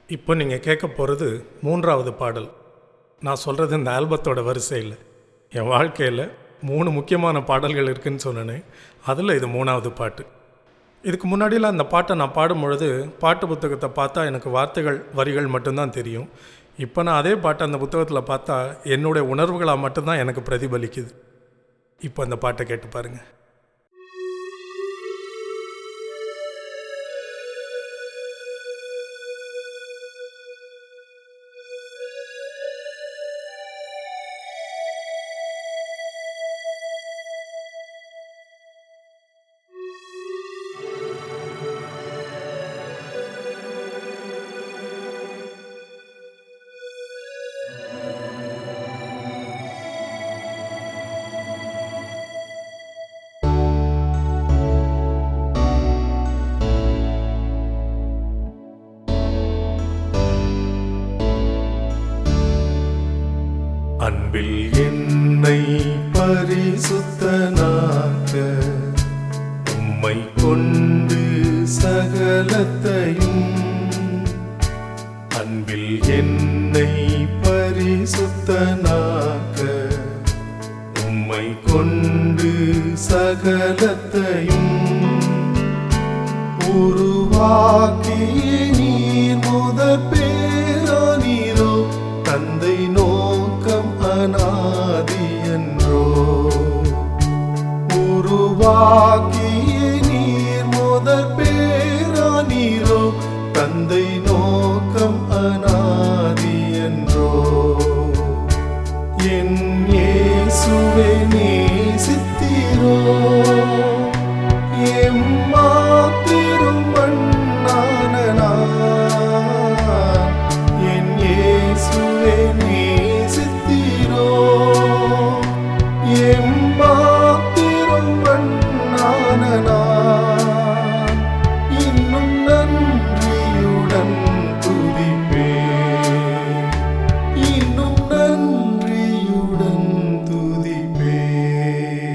இப்போ நீங்கள் கேட்க போகிறது மூன்றாவது பாடல் நான் சொல்கிறது இந்த ஆல்பத்தோட வரிசையில் என் வாழ்க்கையில் மூணு முக்கியமான பாடல்கள் இருக்குன்னு சொன்னேனே அதில் இது மூணாவது பாட்டு இதுக்கு முன்னாடிலாம் அந்த பாட்டை நான் பாடும் பொழுது பாட்டு புத்தகத்தை பார்த்தா எனக்கு வார்த்தைகள் வரிகள் மட்டும்தான் தெரியும் இப்போ நான் அதே பாட்டை அந்த புத்தகத்தில் பார்த்தா என்னுடைய உணர்வுகளாக மட்டும்தான் எனக்கு பிரதிபலிக்குது இப்போ அந்த பாட்டை கேட்டு பாருங்கள் அன்பில் என்னை பரிசுத்தனாக்க உம்மை கொண்டு சகலத்தையும் அன்பில் என்னை பரிசுத்தனாக்க உம்மை கொண்டு சகலத்தையும் உருவாக்கிய நீர் முதற் பேரானீரோ தந்தை நோக்கம் அனாதி என்றோ உருவாக்கிய நீர் முதற் பேரானீரோ தந்தை நோக்கம் அனாதி என்றோ என் இயேசுவை நேசித்தீரோ எம்மாத்திரும் மண்ணான நான் என் இயேசுவை நேசித்தீரோ எம்மாத்திரும் மண்ணான நான் இன்னும் நன்றியுடன் துதிப்பேன் இன்னும் நன்றியுடன் துதிப்பேன்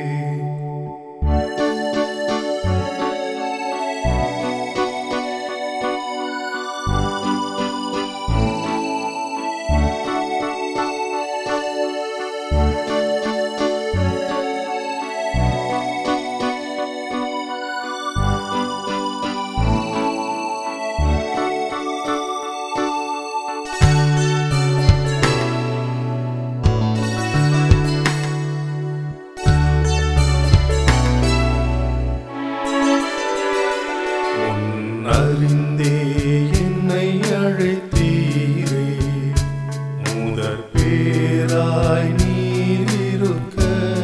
முன்னறிந்தே என்னை அழைத்தீரே முதற் பேராய் நீரிருக்க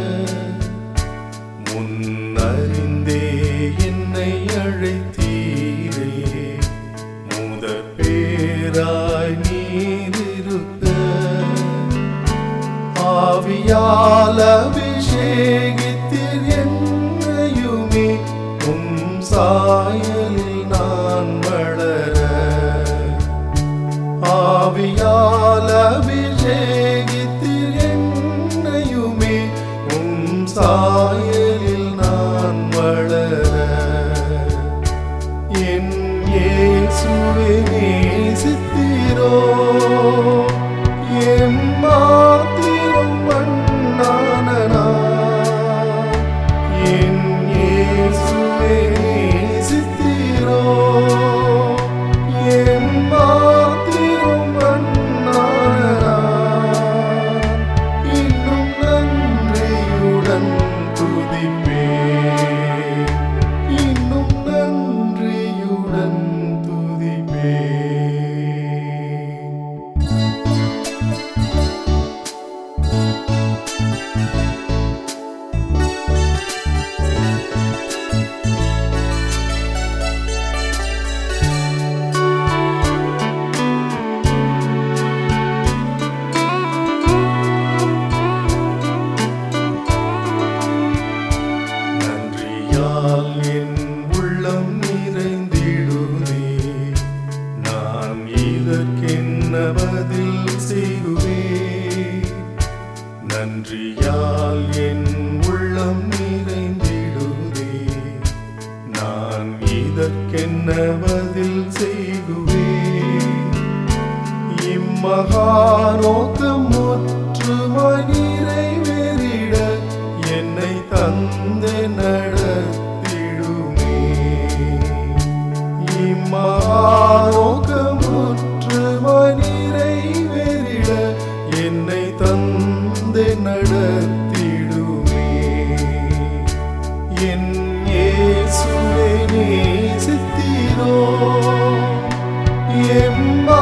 முன்னறிந்தே என்னை அழைத்தீரே முதற் பேராய் நீரிருக்க ஆவியால் அபிஷேகித்தீர் என்னையுமே உம் சாயலில் நான் வளர ஆவியால் அபிஷேகித்தீர் என்னையுமே உம் சாயலில் நான் வளர என் இயேசுவை நேசித்தீரோ எம்மாத்திரம் மண்ணான நான் என் இயேசுவை நேசித்தீரோ எம்மாத்திரம் மண்ணான நான் இன்னும் நன்றியுடன் துதிப்பேன் இன்னும் நன்றியுடன் துதிப்பேன் நன்றியால் என் உள்ளம் நிறைந்திடுதே நான் இதற்கென்ன பதில் செய்குவேன் நன்றியால் என் உள்ளம் நிறைந்திடுதே நான் இதற்கென்ன பதில் செய்குவேன் இம்மகாநோக்கம் முற்றுமாய் நிறைவேறிட என்னை தந்து நடத்திடுமே இம்மகாநோக்கம் முற்றுமாய் நிறைவேறிட என்னை தந்து நடத்திடுமே என் இயேசுவே நேசித்தீரோ எம்மா